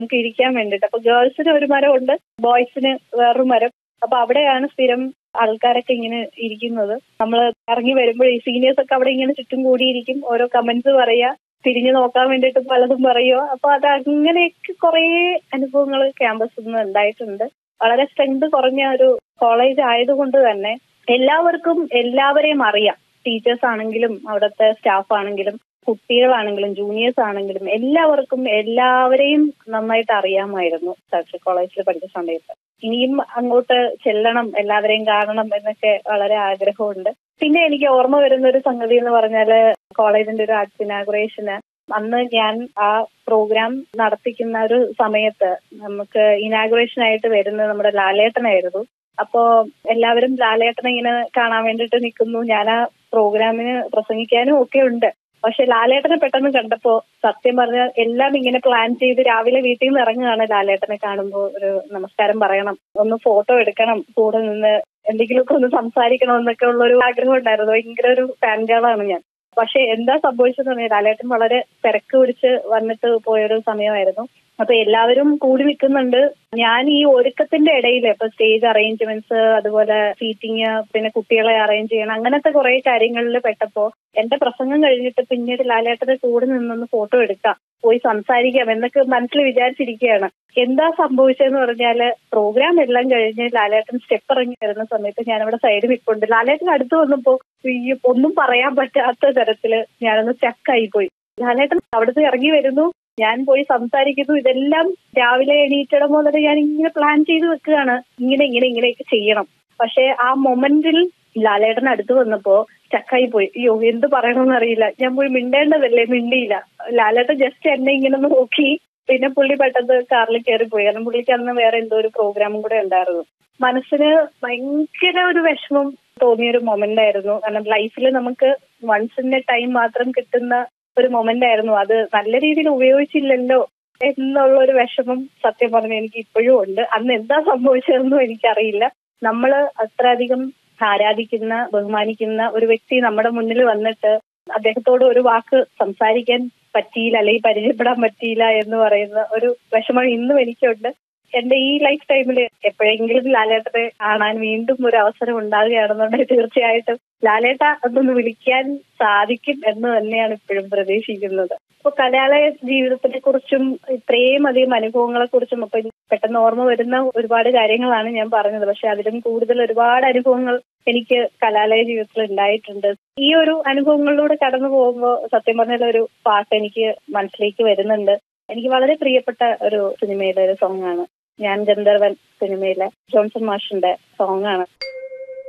നമുക്ക് ഇരിക്കാൻ വേണ്ടിട്ട് അപ്പൊ ഗേൾസിന് ഒരു മരം ഉണ്ട് ബോയ്സിന് വേറൊരു മരം അപ്പൊ അവിടെയാണ് സ്ഥിരം ആൾക്കാരൊക്കെ ഇങ്ങനെ ഇരിക്കുന്നത് നമ്മൾ ഇറങ്ങി വരുമ്പോൾ ഈ സീനിയേഴ്സ് ഒക്കെ അവിടെ ഇങ്ങനെ ചുറ്റും കൂടിയിരിക്കും ഓരോ കമന്റ്സ് പറയാ തിരിഞ്ഞു നോക്കാൻ വേണ്ടിയിട്ട് പലതും പറയുക അപ്പൊ അത് അങ്ങനെയൊക്കെ കുറെ അനുഭവങ്ങൾ ക്യാമ്പസിൽ നിന്ന് ഉണ്ടായിട്ടുണ്ട് വളരെ സ്ട്രെങ്ത് കുറഞ്ഞ ഒരു കോളേജ് ആയതുകൊണ്ട് തന്നെ എല്ലാവർക്കും എല്ലാവരെയും അറിയാം ടീച്ചേഴ്സ് ആണെങ്കിലും അവിടുത്തെ സ്റ്റാഫ് ആണെങ്കിലും കുട്ടികളാണെങ്കിലും ജൂനിയേഴ്സ് ആണെങ്കിലും എല്ലാവർക്കും എല്ലാവരെയും നന്നായിട്ട് അറിയാമായിരുന്നു സർച്ച് കോളേജിൽ പഠിച്ച സമയത്ത് ഇനിയും അങ്ങോട്ട് ചെല്ലണം എല്ലാവരെയും കാണണം എന്നൊക്കെ വളരെ ആഗ്രഹമുണ്ട് പിന്നെ എനിക്ക് ഓർമ്മ വരുന്ന ഒരു സംഗതി എന്ന് പറഞ്ഞാല് കോളേജിന്റെ ഒരു ആർട്സ് ഇനാഗുറേഷന് അന്ന് ഞാൻ ആ പ്രോഗ്രാം നടത്തിക്കുന്ന ഒരു സമയത്ത് നമുക്ക് ഇനാഗുറേഷൻ ആയിട്ട് വരുന്നത് നമ്മുടെ ലാലേട്ടനായിരുന്നു അപ്പോ എല്ലാവരും ലാലേട്ടനെ ഇങ്ങനെ കാണാൻ വേണ്ടിയിട്ട് നിൽക്കുന്നു ഞാൻ ആ പ്രോഗ്രാമിന് പ്രസംഗിക്കാനും ഒക്കെ ഉണ്ട് പക്ഷെ ലാലേട്ടനെ പെട്ടെന്ന് കണ്ടപ്പോ സത്യം പറഞ്ഞാൽ എല്ലാം ഇങ്ങനെ പ്ലാൻ ചെയ്ത് രാവിലെ വീട്ടിൽ നിന്ന് ഇറങ്ങുകയാണ് ലാലേട്ടനെ കാണുമ്പോൾ ഒരു നമസ്കാരം പറയണം ഒന്ന് ഫോട്ടോ എടുക്കണം കൂടെ നിന്ന് എന്തെങ്കിലുമൊക്കെ ഒന്ന് സംസാരിക്കണം എന്നൊക്കെ ഉള്ള ഒരു ആഗ്രഹം ഉണ്ടായിരുന്നു ഭയങ്കര ഒരു ഫാൻ ഗേളാണ് ഞാൻ പക്ഷെ എന്താ സംഭവിച്ചതെന്ന് പറഞ്ഞാൽ ലാലേട്ടൻ വളരെ തിരക്ക് പിടിച്ച് വന്നിട്ട് പോയൊരു സമയമായിരുന്നു അപ്പൊ എല്ലാവരും കൂടി നിൽക്കുന്നുണ്ട് ഞാൻ ഈ ഒരുക്കത്തിന്റെ ഇടയിൽ ഇപ്പൊ സ്റ്റേജ് അറേഞ്ച്മെന്റ്സ് അതുപോലെ സീറ്റിംഗ് പിന്നെ കുട്ടികളെ അറേഞ്ച് ചെയ്യണം അങ്ങനത്തെ കുറെ കാര്യങ്ങളിൽ പെട്ടപ്പോ എന്റെ പ്രസംഗം കഴിഞ്ഞിട്ട് പിന്നീട് ലാലേട്ടന്റെ കൂടെ നിന്നൊന്ന് ഫോട്ടോ എടുക്കാം പോയി സംസാരിക്കാം എന്നൊക്കെ മനസ്സിൽ വിചാരിച്ചിരിക്കുകയാണ് എന്താ സംഭവിച്ചതെന്ന് പറഞ്ഞാല് പ്രോഗ്രാം എല്ലാം കഴിഞ്ഞ് ലാലേട്ടൻ സ്റ്റെപ്പ് ഇറങ്ങി വരുന്ന സമയത്ത് ഞാനവിടെ സൈഡിൽ നിൽപ്പുണ്ട് ലാലേട്ടൻ അടുത്ത് വന്നപ്പോ ഈ ഒന്നും പറയാൻ പറ്റാത്ത തരത്തില് ഞാനൊന്ന് സ്റ്റക്കായി പോയി ലാലേട്ടൻ അവിടുന്ന് ഇറങ്ങി വരുന്നു ഞാൻ പോയി സംസാരിക്കുന്നു ഇതെല്ലാം രാവിലെ എണീറ്റട മുതൽ ഞാൻ ഇങ്ങനെ പ്ലാൻ ചെയ്ത് വെക്കുകയാണ് ഇങ്ങനെ ഇങ്ങനെ ഇങ്ങനെയൊക്കെ ചെയ്യണം പക്ഷെ ആ മൊമെന്റിൽ ലാലേട്ടൻ അടുത്ത് വന്നപ്പോ ചക്കായി പോയി അയ്യോ എന്ത് പറയണമെന്ന് അറിയില്ല ഞാൻ പോയി മിണ്ടേണ്ടതല്ലേ മിണ്ടിയില്ല ലാലേട്ടൻ ജസ്റ്റ് എന്നെ ഇങ്ങനെ ഒന്ന് നോക്കി പിന്നെ പുള്ളി പെട്ടെന്ന് കാറിൽ കയറി പോയി കാരണം പുള്ളിക്ക് അന്ന് വേറെ എന്തോ ഒരു പ്രോഗ്രാമും കൂടെ ഉണ്ടായിരുന്നു മനസ്സിന് ഭയങ്കര ഒരു വിഷമം തോന്നിയ ഒരു മൊമെന്റ് ആയിരുന്നു കാരണം ലൈഫിൽ നമുക്ക് വൺസ് ഇൻ എ ടൈം മാത്രം കിട്ടുന്ന ഒരു മൊമെന്റ് ആയിരുന്നു അത് നല്ല രീതിയിൽ ഉപയോഗിച്ചില്ലല്ലോ എന്നുള്ള ഒരു വിഷമം സത്യം പറഞ്ഞ എനിക്ക് ഇപ്പോഴും ഉണ്ട് അന്ന് എന്താ സംഭവിച്ചതെന്നും എനിക്കറിയില്ല നമ്മൾ അത്രയധികം ആരാധിക്കുന്ന ബഹുമാനിക്കുന്ന ഒരു വ്യക്തി നമ്മുടെ മുന്നിൽ വന്നിട്ട് അദ്ദേഹത്തോട് ഒരു വാക്ക് സംസാരിക്കാൻ പറ്റിയില്ല അല്ലെങ്കിൽ പരിചയപ്പെടാൻ പറ്റിയില്ല എന്ന് പറയുന്ന ഒരു വിഷമം ഇന്നും എനിക്കുണ്ട് എന്റെ ഈ ലൈഫ് ടൈമിൽ എപ്പോഴെങ്കിലും ലാലേട്ടനെ കാണാൻ വീണ്ടും ഒരു അവസരം ഉണ്ടാകുകയാണെന്നുണ്ടെങ്കിൽ തീർച്ചയായിട്ടും ലാലേട്ട അതൊന്ന് വിളിക്കാൻ സാധിക്കും എന്ന് തന്നെയാണ് ഇപ്പോഴും പ്രതീക്ഷിക്കുന്നത് അപ്പൊ കലാലയ ജീവിതത്തിനെ കുറിച്ചും ഇത്രയും അധികം അനുഭവങ്ങളെ കുറിച്ചും അപ്പൊ പെട്ടെന്ന് ഓർമ്മ വരുന്ന ഒരുപാട് കാര്യങ്ങളാണ് ഞാൻ പറഞ്ഞത് പക്ഷെ അതിലും കൂടുതൽ ഒരുപാട് അനുഭവങ്ങൾ എനിക്ക് കലാലയ ജീവിതത്തിൽ ഉണ്ടായിട്ടുണ്ട് ഈ ഒരു അനുഭവങ്ങളിലൂടെ കടന്നു പോകുമ്പോൾ സത്യം പറഞ്ഞാൽ ഒരു പാട്ട് എനിക്ക് മനസ്സിലേക്ക് വരുന്നുണ്ട് എനിക്ക് വളരെ പ്രിയപ്പെട്ട ഒരു സിനിമയിലെ ഒരു സോങ് ആണ് ഞാൻ ഗന്ധർവൻ സിനിമയിലെ ജോൺസൺ മാഷിന്റെ സോങ് ആണ്